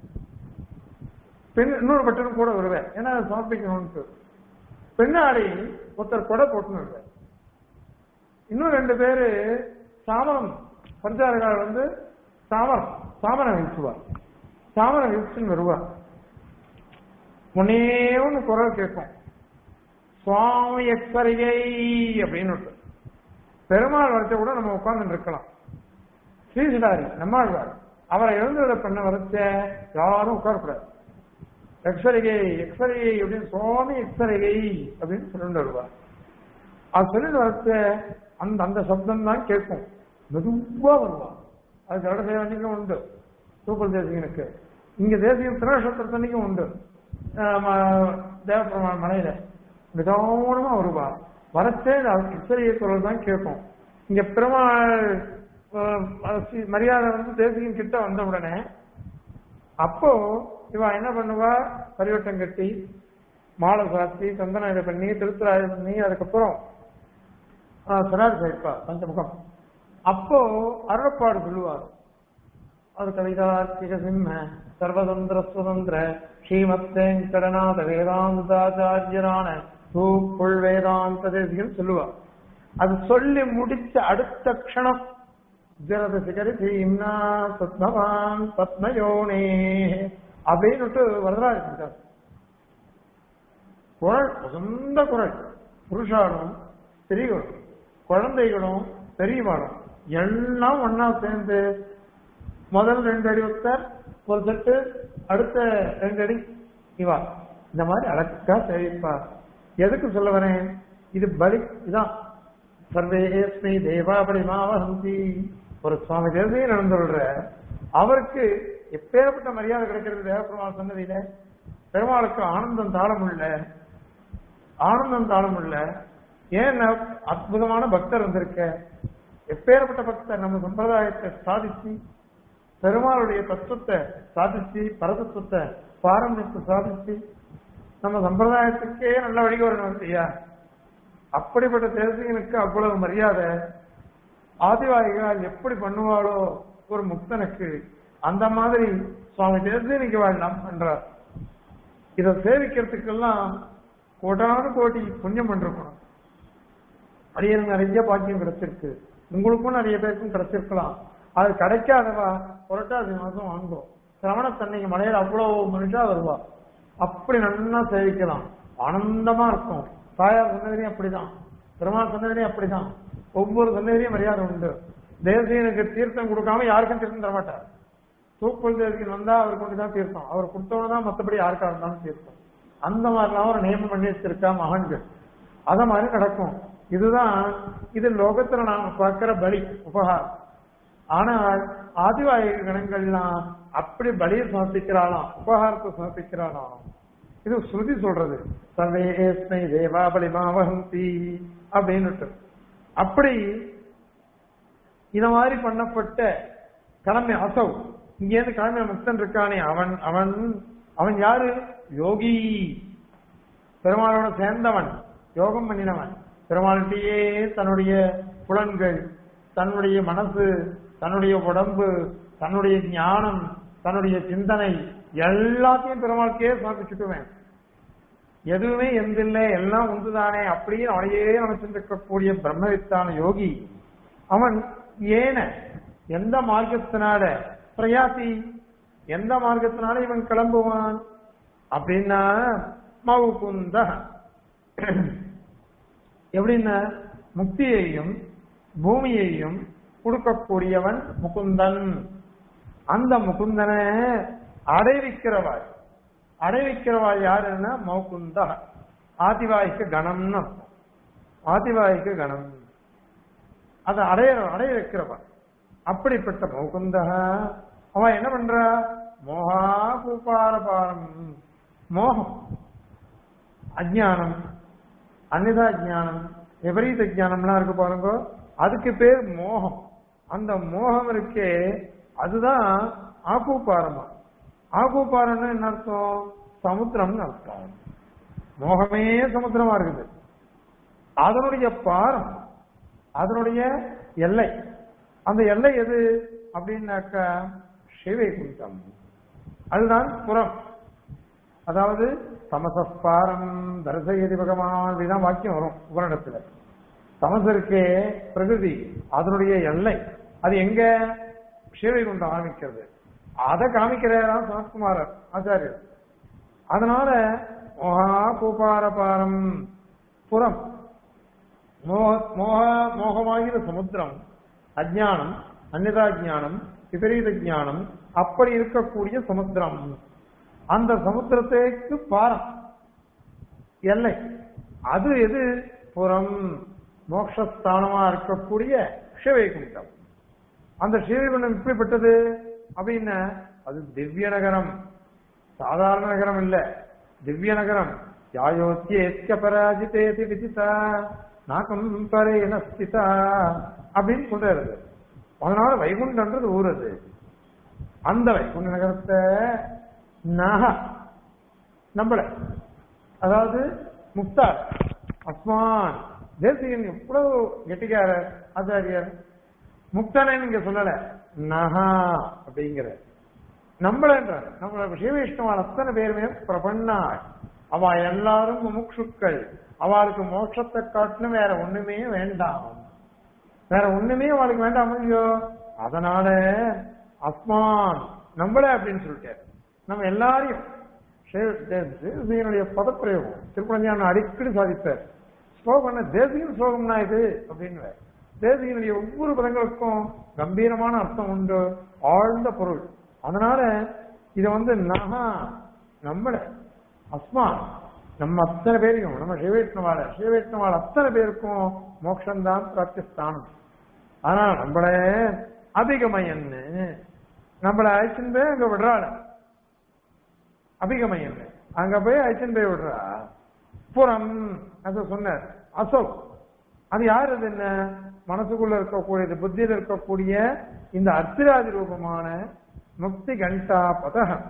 பெண் இன்னொரு பட்டரும் கூட வருவேன் ஏன்னா அதை சமர்ப்பிக்கணும்னு பின்னாடி ஒருத்தர் கொடை போட்டுன்னு வருவேன் இன்னும் ரெண்டு பேரு சாமரம் பஞ்சாரகால் வந்து சாமரம் சாமரம் வீசுவார் சாமரம் வீசுன்னு வருவார் ஒன்னே ஒன்று குரல் கேட்கும் சுவாமி எக்ஸரிகை அப்படின்னு ஒன்று. பெருமாள் வரைச்ச கூட நம்ம உட்கார்ந்து இருக்கலாம் ஸ்ரீசிடாரி நம்மாழ்வார் அவரை எழுந்துவிட பண்ண வரைச்ச யாரும் உட்காரக்கூடாது எக்ஸரிகை எக்ஸரிகை அப்படின்னு சுவாமி எக்ஸரிகை அப்படின்னு சொல்லிட்டு வருவார் அது சொல்லிட்டு வரச்ச அந்த அந்த சப்தம் தான் கேட்கும் மெதுவா வருவா அது கரட சேவனிக்கும் உண்டு சூப்பர் தேசிகனுக்கு இங்க தேசியம் திருநட்சத்திரத்தன்னைக்கும் உண்டு தேவப்பிரமான மலையில நிதானமா வருவா வரச்சே எச்சரிக்கை குரல் தான் கேட்கும் இங்க பெருமாள் அஹ், அஹ், மரியாதை வந்து தேசிகன் கிட்ட வந்த உடனே அப்போ இவ என்ன பண்ணுவா பரிவட்டம் கட்டி மாலை சாத்தி சந்தனம் இதை பண்ணி திருத்துறாய் பண்ணி அதுக்கப்புறம் சனாதி சேர்ப்பா பஞ்சமுகம் அப்போ அருளப்பாடு சொல்லுவார் அது கவிதார்த்திக சிம்ம சர்வதந்திர சுதந்திர ஸ்ரீமத் வெங்கடநாத வேதாந்தாச்சாரியரான தூப்புள் வேதாந்த தேசிகன் சொல்லுவார் அது சொல்லி முடிச்ச அடுத்த க்ஷணம் ஜரத சிகரி தீம்னா பத்மவான் பத்மயோனே அப்படின்னு வரதராஜ் குரல் சொந்த குரல் புருஷாலும் ஸ்திரீகளும் குழந்தைகளும் பெரியவாளும் எல்லாம் ஒன்னா சேர்ந்து முதல் ரெண்டு அடி ஒருத்தர் ஒரு செட்டு அடுத்த ரெண்டு அடி இவா இந்த மாதிரி அழகா சேவிப்பா எதுக்கு சொல்ல வரேன் இது பலி இதான் சர்வேஸ்மி தேவாபடி மாவஹந்தி ஒரு சுவாமி தேவதையை நடந்துள்ள அவருக்கு எப்பேற்பட்ட மரியாதை கிடைக்கிறது தேவபெருமாள் சன்னதியில பெருமாளுக்கு ஆனந்தம் தாழ முடியல ஆனந்தம் தாழ முடியல ஏன் அற்புதமான பக்தர் வந்திருக்க எப்பேற்பட்ட பக்தர் நம்ம சம்பிரதாயத்தை சாதிச்சு பெருமாளுடைய தத்துவத்தை சாதிச்சு பரதத்துவத்தை பாரம்பரியத்தை சாதிச்சு நம்ம சம்பிரதாயத்துக்கே நல்ல வழி வரணும் இல்லையா அப்படிப்பட்ட தேசிகனுக்கு அவ்வளவு மரியாதை ஆதிவாதிகளால் எப்படி பண்ணுவாளோ ஒரு முக்தனுக்கு அந்த மாதிரி சுவாமி தேசிகனுக்கு வாழலாம் பண்றார் இதை சேவிக்கிறதுக்கெல்லாம் கோடானு கோடி புண்ணியம் பண்ணிருக்கணும் அடியனுக்கு நிறைய பாக்கியம் கிடைச்சிருக்கு உங்களுக்கும் நிறைய பேருக்கும் கிடைச்சிருக்கலாம் அது கிடைக்காதவா புரட்டாசி மாசம் வாங்குவோம் சிரவணத்தன்னைக்கு மலையில அவ்வளவு மனுஷா வருவா அப்படி நல்லா சேவிக்கலாம் ஆனந்தமா இருக்கும் தாயார் சன்னதிலையும் அப்படிதான் பெருமாள் சன்னதிலையும் அப்படிதான் ஒவ்வொரு சன்னதிலையும் மரியாதை உண்டு தேசியனுக்கு தீர்த்தம் கொடுக்காம யாருக்கும் தீர்த்தம் தர மாட்டார் தூக்குள் தேசியன் வந்தா அவருக்கு கொண்டு தான் தீர்த்தம் அவர் கொடுத்தவன தான் மத்தபடி யாருக்கா இருந்தாலும் தீர்த்தம் அந்த மாதிரிலாம் ஒரு நியமம் பண்ணி வச்சிருக்கா மகன்கள் அத மாதிரி நடக்கும் இதுதான் இது லோகத்துல நாம பார்க்கிற பலி உபகாரம் ஆனால் ஆதிவாய கணங்கள்லாம் அப்படி பலியை சமர்ப்பிக்கிறாளாம் உபகாரத்தை சமர்ப்பிக்கிறாளாம் இது ஸ்ருதி சொல்றது சர்வேஸ்மை தேவா பலி மாவகந்தி அப்படின்னுட்டு அப்படி இத மாதிரி பண்ணப்பட்ட கிளம்பி அசௌ இங்கேருந்து கிளம்பின முக்தன் இருக்கானே அவன் அவன் அவன் யாரு யோகி பெருமாளோட சேர்ந்தவன் யோகம் பண்ணினவன் பெருமாள்கிட்டயே தன்னுடைய புலன்கள் தன்னுடைய மனசு தன்னுடைய உடம்பு தன்னுடைய ஞானம் தன்னுடைய சிந்தனை எல்லாத்தையும் பெருமாளுக்கே சமர்ப்பிச்சுக்குவேன் எதுவுமே எந்தில்லை எல்லாம் உண்டுதானே அப்படியே அவனையே நினைச்சிருக்கக்கூடிய பிரம்மவித்தான யோகி அவன் ஏன எந்த மார்க்கத்தினால பிரயாசி எந்த மார்க்கத்தினால இவன் கிளம்புவான் அப்படின்னா மவுகுந்த எப்படின்னா முக்தியையும் பூமியையும் கொடுக்கக்கூடியவன் முகுந்தன் அந்த முகுந்தனை அடைவிக்கிறவாள் அடைவிக்கிறவாள் யாருன்னா மௌகுந்தா ஆதிவாய்க்கு கணம்னு அர்த்தம். ஆதிவாய்க்கு கணம் அதை அடைய அடைய வைக்கிறவன் அப்படிப்பட்ட மௌகுந்தா அவன் என்ன பண்றா மோகா பூபாரபாரம் மோகம் அஜ்ஞானம் அன்னிதா ஞானம் விபரீத ஞானம்லாம் இருக்கு பாருங்க அதுக்கு பேர் மோகம் அந்த மோகம் இருக்கே அதுதான் ஆக்கூப்பாரமா ஆக்கூப்பாரம்னா என்ன அர்த்தம் சமுத்திரம்னு அர்த்தம் மோகமே சமுத்திரமா இருக்குது அதனுடைய பாரம் அதனுடைய எல்லை அந்த எல்லை எது அப்படின்னாக்கா சிவைகுண்டம் அதுதான் புறம் அதாவது தமசஸ்பாரம் தரிசயதி பகவான் அப்படிதான் வாக்கியம் வரும் உபரிடத்துல தமசு இருக்கே பிரகிருதி அதனுடைய எல்லை அது எங்க சிவைகுண்டம் ஆரம்பிக்கிறது அதை காமிக்கிறாராம் சனத்குமாரர் ஆச்சாரியர் அதனால மோகா பூபாரபாரம் புறம் மோக மோக மோகமாகிற சமுத்திரம் அஜ்ஞானம் அந்நிதா ஞானம் விபரீத ஞானம் அப்படி இருக்கக்கூடிய சமுத்திரம் அந்த சமுத்திரத்துக்கு பாரம் எல்லை அது எது புறம் மோட்சஸ்தானமா இருக்கக்கூடிய சிவைகுண்டம் அந்த சிவைகுண்டம் எப்படிப்பட்டது அப்படின்னா அது திவ்ய நகரம் சாதாரண நகரம் இல்ல திவ்ய நகரம் யாயோத்தியேத்ய பராஜிதேதி விதிதா நாகம் பரேன ஸ்திதா அப்படின்னு சொல்றாரு அதனால வைகுண்டன்றது ஊர் அது அந்த வைகுண்ட நகரத்தை நக நம்மள அதாவது முக்தார் அஸ்மான் தேசிகன் எவ்வளவு கெட்டிக்காரர் ஆச்சாரியர் முக்தனை நீங்க சொல்லல நகா அப்படிங்கிற நம்மளன்றார் நம்மள சிவவிஷ்ணுவான் அத்தனை பேருமே பிரபன்னாள் அவ எல்லாரும் முமுட்சுக்கள் அவளுக்கு மோட்சத்தை காட்டிலும் வேற ஒண்ணுமே வேண்டாம் வேற ஒண்ணுமே அவளுக்கு வேண்டாம் இல்லையோ அதனால அஸ்மான் நம்மள அப்படின்னு சொல்லிட்டாரு நம்ம எல்லாரையும் தேசியனுடைய பதப்பிரயோகம் திருப்பணஞ்சான அடிக்கடி சாதிப்பார் ஸ்லோகம் தேசியம் ஸ்லோகம்னா இது அப்படின்னு தேசியனுடைய ஒவ்வொரு பதங்களுக்கும் கம்பீரமான அர்த்தம் உண்டு ஆழ்ந்த பொருள் அதனால இத வந்து நகா நம்மள அஸ்மான் நம்ம அத்தனை பேரையும் நம்ம சிவவைஷ்ணவால சிவவைஷ்ணவால அத்தனை பேருக்கும் மோட்சம்தான் பிராப்திஸ்தானம் ஆனா நம்மள அபிகமயன்னு நம்மள அழைச்சின்னு போய் அங்க விடுறாள் அபிகமயன் அங்க போய் அழைச்சின்னு போய் விடுறா புறம் அது சொன்னார் அசோக் அது யார் அது என்ன மனசுக்குள்ள இருக்கக்கூடியது புத்தியில இருக்கக்கூடிய இந்த அர்த்திராதி ரூபமான முக்தி கண்டா பதகம்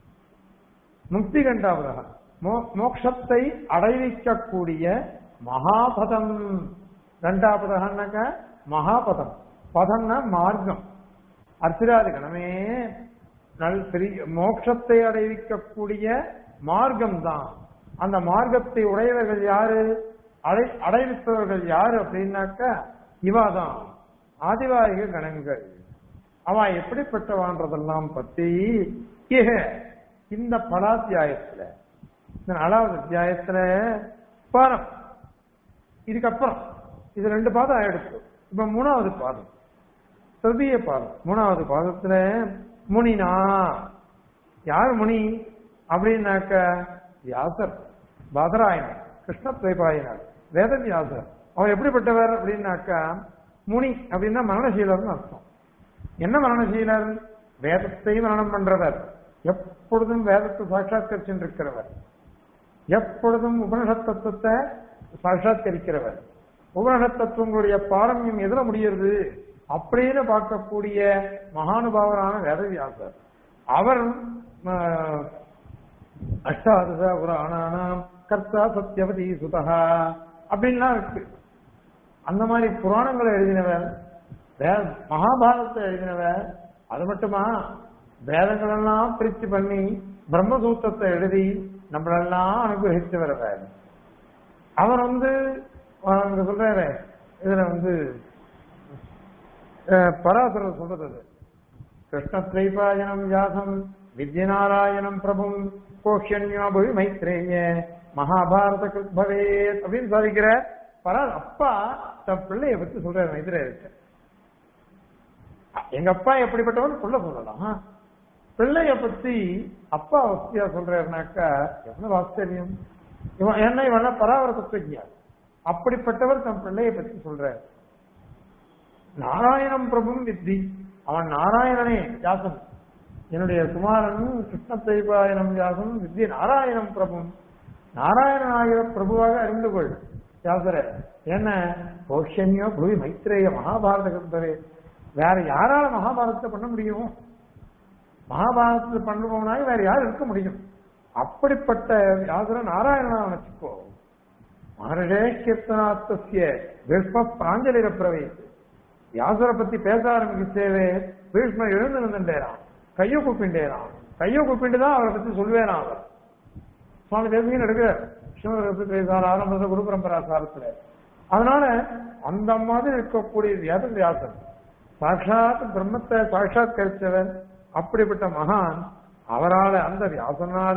முக்தி கண்டா பதகம் மோக்ஷத்தை அடைவிக்கக்கூடிய மகாபதம் கண்டாபதகன்னாக்க மகாபதம் பதம்னா மார்க்கம் அர்த்திராதி கணமே நல் பெரிய மோட்சத்தை அடைவிக்கக்கூடிய மார்க்கம் தான் அந்த மார்க்கத்தை உடையவர்கள் யாரு அடை அடைவிப்பவர்கள் யாரு அப்படின்னாக்க இவாதான் ஆதிவாரிக கணங்கள் அவ எப்படிப்பட்டவான்றதெல்லாம் பத்தி இக இந்த பலாத்தியாயத்துல இந்த நாலாவது அத்தியாயத்துல பாரம் இதுக்கப்புறம் இது ரெண்டு பாதம் ஆயிடுச்சு இப்ப மூணாவது பாதம் திருதிய பாதம் மூணாவது பாதத்துல முனினா யார் முனி அப்படின்னாக்க வியாசர் பாதராயனர் கிருஷ்ண துவைபாயனர் வேத வியாசர் அவர் எப்படிப்பட்டவர் அப்படின்னாக்கா முனி அப்படின்னா மரணசீலர்னு அர்த்தம் என்ன மரணசீலர் வேதத்தை மரணம் பண்றவர் எப்பொழுதும் வேதத்தை சாட்சாத்கரிச்சுட்டு இருக்கிறவர் எப்பொழுதும் உபனிஷத் தத்துவத்தை சாட்சாத்கரிக்கிறவர் உபனிஷத் தத்துவங்களுடைய பாரம்யம் எதுல முடியுது அப்படின்னு பார்க்கக்கூடிய மகானுபாவரான வேதவியாசர் அவர் ஆஹ், அஷ்டாதச புராணானாம் கர்த்தா சத்யவதி சுதா அப்படின்லாம் இருக்கு அந்த மாதிரி புராணங்களை எழுதினவர் வே- மகாபாரதத்தை எழுதினவர் அது மட்டுமா வேதங்கள் எல்லாம் பிரிச்சு பண்ணி பிரம்மசூத்திரத்தை எழுதி நம்மளெல்லாம் அனுகிரகிச்சவர் அவர் அவர் வந்து ஆஹ், இங்க சொல்றாரு இதுல வந்து அஹ், பராசரர் சொல்றது அது. கிருஷ்ண திரைபாயனம் வியாசம் வித்யநாராயணம் பிரபும் கோஷன்யாபுவி மைத்ரேய மகாபாரத கிருத்பவே அப்படின்னு சாதிக்கிற பரா அப்பா தன் பிள்ளைய பத்தி சொல்றாரு மைத்ரேயர்கிட்ட எங்க அப்பா எப்படிப்பட்டவன் புள்ள சொல்லலாம் பிள்ளைய பத்தி அப்பா வசதியா சொல்றாருனாக்கா எவ்வளவு ஆச்சரியம் இவன் என்ன இவன் பராவர தத்துவஜா அப்படிப்பட்டவர் தன் பிள்ளைய பத்தி சொல்றார் நாராயணம் பிரபும் வித்தி அவன் நாராயணனே வியாசன் என்னுடைய குமாரன் கிருஷ்ண திரைபாயனம் வியாசன் வித்தி நாராயணம் பிரபும் நாராயணனாகிற பிரபுவாக அறிந்து கொள் வியாசர என்ன கோஷன்யோ புவி மைத்ரேய மகாபாரத கிருந்தரே வேற யாரால மகாபாரதத்தை பண்ண முடியும் மகாபாரதத்தை பண்ணுவோம்னால வேற யார் இருக்க முடியும் அப்படிப்பட்ட வியாசர நாராயணனா நினைச்சுக்கோ மகர்ஷே கீர்த்தனாத்தசிய பீஷ்ம பிராஞ்சலிர பிரவேசி வியாசரை பத்தி பேச ஆரம்பிச்சேவே பீஷ்மர் எழுந்து நின்றுட்டேரான் கையை கூப்பிண்டேரான் கையை கூப்பிண்டு தான் அவரை பத்தி சொல்வேனான் அவர் சுவாமி தேசிகன் எடுக்கிறார் கிருஷ்ணரை பத்தி பேசார் ஆரம்பத்தில் குரு பரம்பரா சாரத்துல அதனால அந்த மாதிரி இருக்கக்கூடிய வியாத வியாசன் சாட்சாத் பிரம்மத்தை சாட்சாத்கரிச்சவர் அப்படிப்பட்ட மகான் அவரால அந்த வியாசனால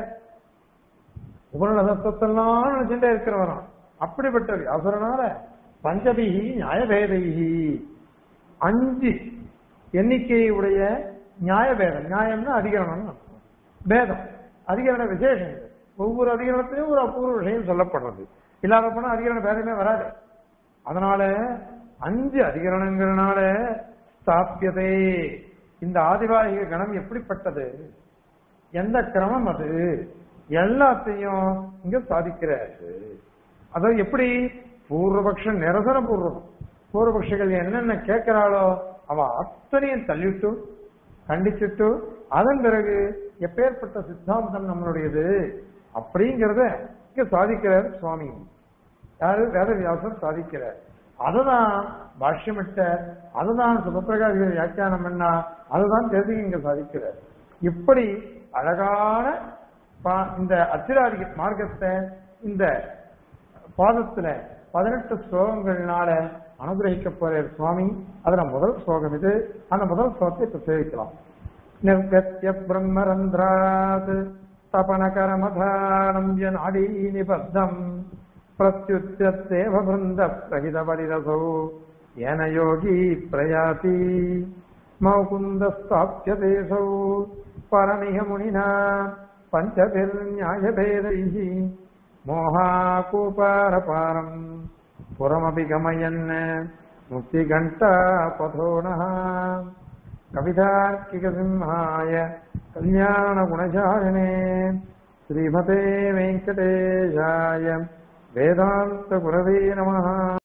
உபநலதத்தெல்லாம் நினைச்சுட்டே இருக்கிறவராம் அப்படிப்பட்ட வியாசரனால பஞ்சபிகி நியாயபேதைகி அஞ்சு எண்ணிக்கையுடைய நியாயபேதம் நியாயம்னா அதிகரணம்னு அர்த்தம். பேதம் அதிகரண விசேஷம் இது. ஒவ்வொரு அதிகரணத்திலையும் ஒரு அபூர்வ விஷயம் சொல்லப்படுறது இல்லாத போனா அதிகரண பேதமே வராது அதனால அஞ்சு அதிகரணங்கிறனால ஸ்தாபியதே இந்த ஆதிவாகிக கணம் எப்படிப்பட்டது எந்த கிரமம் அது எல்லாத்தையும் இங்க சாதிக்கிறாரு அதாவது எப்படி பூர்வபக்ஷம் நிரசன பூர்வம் பூர்வபக்ஷிகள் என்னென்ன கேட்கிறாளோ அவ அத்தனையும் தள்ளிட்டு கண்டிச்சுட்டு அதன் பிறகு எப்பேற்பட்ட சித்தாந்தம் நம்மளுடையது அப்படிங்கறத இங்க சாதிக்கிறார் சுவாமி யாரு வேதவியாசர் சாதிக்கிறார் அதுதான் பாஷ்யமிட்ட அதுதான் சுபப்பிரகாசிகள் வியாக்கியானம் பண்ணா அதுதான் தெரிஞ்சு இங்க சாதிக்கிறார் இப்படி அழகான பா- இந்த அத்திராதி மார்க்கத்தை இந்த பாதத்துல பதினெட்டு ஸ்லோகங்கள்னால அனுகிரகிக்க போறார் சுவாமி அதுல முதல் ஸ்லோகம் இது அந்த முதல் ஸ்லோகத்தை இப்ப சேவிக்கலாம் நிர்கத்திய பிரம்மரந்திராத் தபனகரமதானம் நாடி நிபத்தம் பிரத்யுத்தேவ பிருந்த பிரகித பரிரசோ ஏன யோகி பிரயாதி மௌகுந்தஸ்தாப்யதேசௌ பரமிக முனினா பஞ்சபிர்நியாயபேதைः மோகாகூபாரபாரம் புறமபி கமயன் முக்திகண்டா பதோ நः कवितार्किकसिंहाय कल्याणगुणचारिणे श्रीमते वेङ्कटेशाय वेदान्तगुरवे नमः